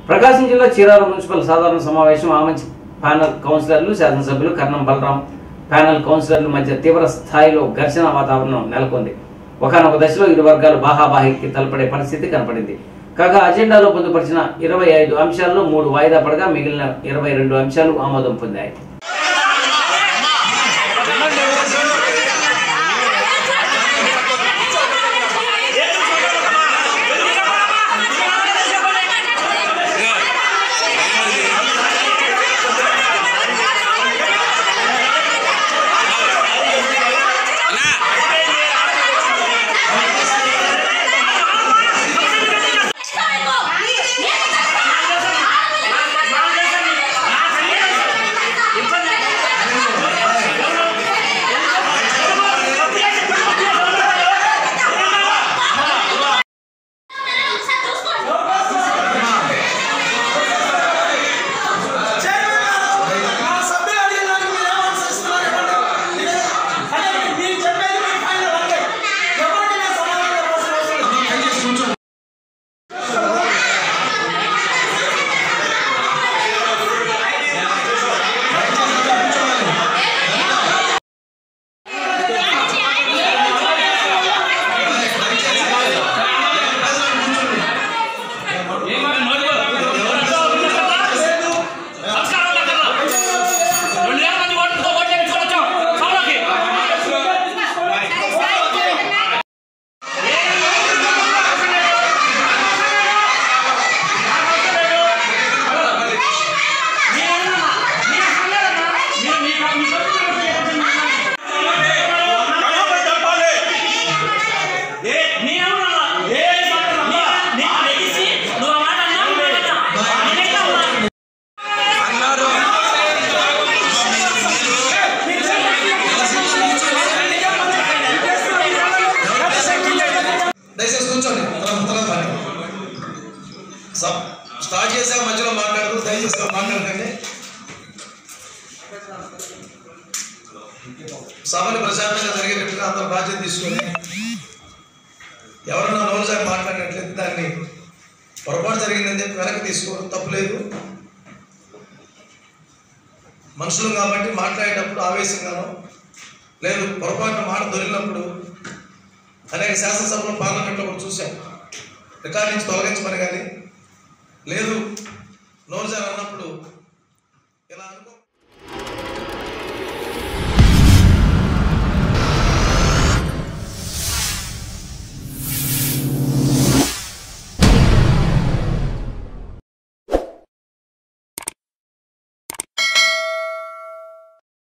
ప్రకాశం జిల్లా చీరాల మున్సిపల్ సాధారణ సమావేశం ఆమంచి ప్యానల్ కౌన్సిలర్లు శాసనసభ్యులు కర్ణం బలరాం ప్యానల్ కౌన్సిలర్ల మధ్య తీవ్ర స్థాయిలో ఘర్షణ వాతావరణం నెలకొంది ఒకనొక దశలో ఇరు వర్గాలు బాహాబాహికి తలపడే పరిస్థితి కనపడింది కాగా అజెండాలో పొందుపరిచిన ఇరవై ఐదు అంశాల్లో మూడు వాయిదా పడగా మిగిలిన ఇరవై రెండు అంశాలు ఆమోదం పొందాయి దయచేసి కూర్చోండి తర్వాత తర్వాత రండి. సబ్ స్టార్ట్ చేసాక మధ్యలో మాట్లాడదు దయచేసి మాట్లాడకండి సభని ప్రశాంతంగా జరిగేటట్టుగా అందరూ బాధ్యత తీసుకొని ఎవరన్నా నోరుసారి మాట్లాడినట్లయితే దాన్ని పొరపాటు జరిగిందని చెప్పి వెనక్కి తీసుకోవడం తప్పులేదు మనుషులు కాబట్టి మాట్లాడేటప్పుడు ఆవేశంగానో లేదు పొరపాటున మాట దొరికినప్పుడు అనేక శాసనసభలో పార్లమెంట్లో కూడా చూసాం రికార్డ్ నుంచి తొలగించమని కానీ లేదు నోరు సార్ అన్నప్పుడు ఇలా అనుకో